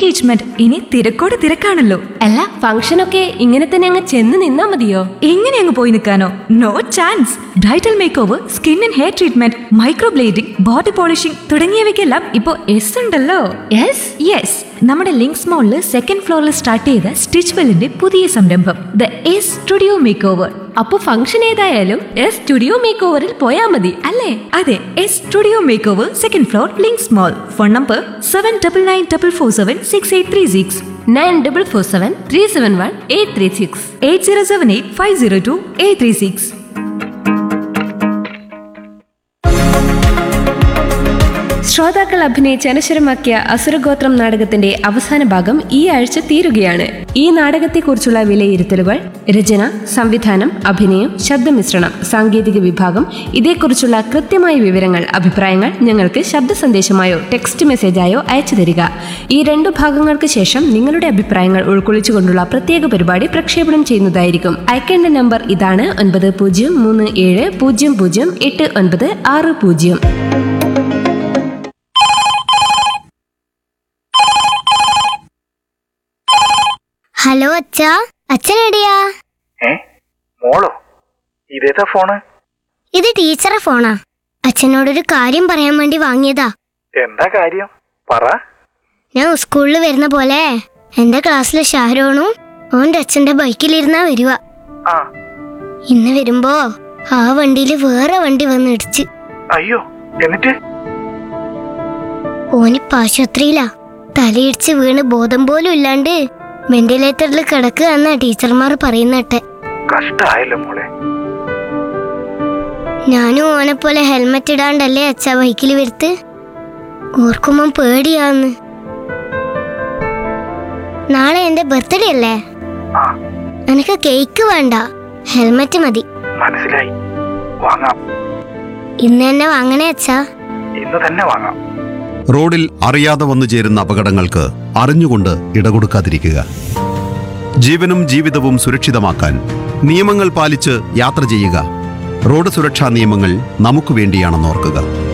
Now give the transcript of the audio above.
engagement ഇനി തിരക്കോട് തിരക്കാണല്ലോ അല്ല ഫംഗ്ഷനൊക്കെ ഇങ്ങനെ തന്നെ അങ്ങ് ചെന്ന് നിന്നാ മതിയോ എങ്ങനെ അങ്ങ് പോയി നിൽക്കാനോ no chance bridal make over skin and hair treatment microblading body polishing തുടങ്ങിയവയ്ക്കെല്ലാം ഇപ്പോ എസ് ഉണ്ടല്ലോ യെസ് യെസ് നമ്മുടെ ലിങ്ക്സ് മോളിൽ സെക്കൻഡ് ഫ്ലോറിൽ സ്റ്റാർട്ട് ചെയ്ത സ്റ്റിച്ച് വെല്ലിന്റെ പുതിയ സംരംഭം the S studio make over അപ്പൊ ഫംഗ്ഷൻ ഏതായാലും എസ് സ്റ്റുഡിയോ മേക്ക് ഓവറിൽ പോയാ മതി അല്ലേ അതെ S studio make over second floor links mall phone number seven double nine double four seven six eight three six nine double four seven three seven one eight three six eight zero seven eight five zero two eight three six ശ്രോതാക്കൾ അഭിനയിച്ച് അനശ്വരമാക്കിയ അസുരഗോത്രം നാടകത്തിന്റെ അവസാന ഭാഗം ഈ ആഴ്ച തീരുകയാണ് ഈ നാടകത്തെക്കുറിച്ചുള്ള വിലയിരുത്തലുകൾ രചന സംവിധാനം അഭിനയം ശബ്ദമിശ്രണം സാങ്കേതിക വിഭാഗം ഇതേക്കുറിച്ചുള്ള കൃത്യമായ വിവരങ്ങൾ അഭിപ്രായങ്ങൾ ഞങ്ങൾക്ക് ശബ്ദ സന്ദേശമായോ ടെക്സ്റ്റ് മെസ്സേജായോ അയച്ചു തരിക ഈ രണ്ടു ഭാഗങ്ങൾക്ക് ശേഷം നിങ്ങളുടെ അഭിപ്രായങ്ങൾ ഉൾക്കൊള്ളിച്ചുകൊണ്ടുള്ള പ്രത്യേക പരിപാടി പ്രക്ഷേപണം ചെയ്യുന്നതായിരിക്കും അയക്കേണ്ട നമ്പർ ഇതാണ് ഒൻപത് പൂജ്യം മൂന്ന് ഏഴ് പൂജ്യം പൂജ്യം എട്ട് ഒൻപത് ആറ് പൂജ്യം ഹലോ അച്ഛാ അച്ഛൻ എവിടെയാ ഏ മോളോ ഇതേതാ ഫോണ് ഇത് ടീച്ചറെ ഫോണാ അച്ഛനോടൊരു കാര്യം പറയാൻ വേണ്ടി വാങ്ങിയതാ എന്താ കാര്യം പറ ഞാൻ സ്കൂളിൽ വരുന്ന പോലെ എന്റെ ക്ലാസ്സിലെ ഷാരോണും ഓന്റെ അച്ഛന്റെ ബൈക്കിലിരുന്നാ വരുക ആ ഇന്ന് വരുമ്പോ ആ വണ്ടിയിൽ വേറെ വണ്ടി വന്ന് ഇടിച്ച് അയ്യോ എന്നിട്ട് ഓനിപ്പ ആശുപത്രിയിലാ തലയിടിച്ച് വീണ് ബോധം പോലും ഇല്ലാണ്ട് വെന്റിലേറ്ററിൽ കിടക്കുക എന്നാ ടീച്ചർമാർ പറയുന്നട്ടെ കഷ്ടായല്ലോ മോളെ ഞാനും ഓനെ പോലെ ഹെൽമെറ്റ് ഇടാണ്ടല്ലേ അച്ഛാ ബൈക്കിൽ വരുത്ത് ഓർക്കുമ്പം പേടിയാന്ന് നാളെ എന്റെ ബർത്ത്ഡേ അല്ലേ ആ എനിക്ക് കേക്ക് വേണ്ട ഹെൽമെറ്റ് മതി മനസ്സിലായി വാങ്ങാം ഇന്ന് തന്നെ വാങ്ങണേ അച്ഛാ ഇന്ന് തന്നെ വാങ്ങാം റോഡിൽ അറിയാതെ വന്നു ചേരുന്ന അപകടങ്ങൾക്ക് അറിഞ്ഞുകൊണ്ട് ഇടകൊടുക്കാതിരിക്കുക ജീവനും ജീവിതവും സുരക്ഷിതമാക്കാൻ നിയമങ്ങൾ പാലിച്ച് യാത്ര ചെയ്യുക റോഡ് സുരക്ഷാ നിയമങ്ങൾ നമുക്ക് വേണ്ടിയാണെന്ന് ഓർക്കുക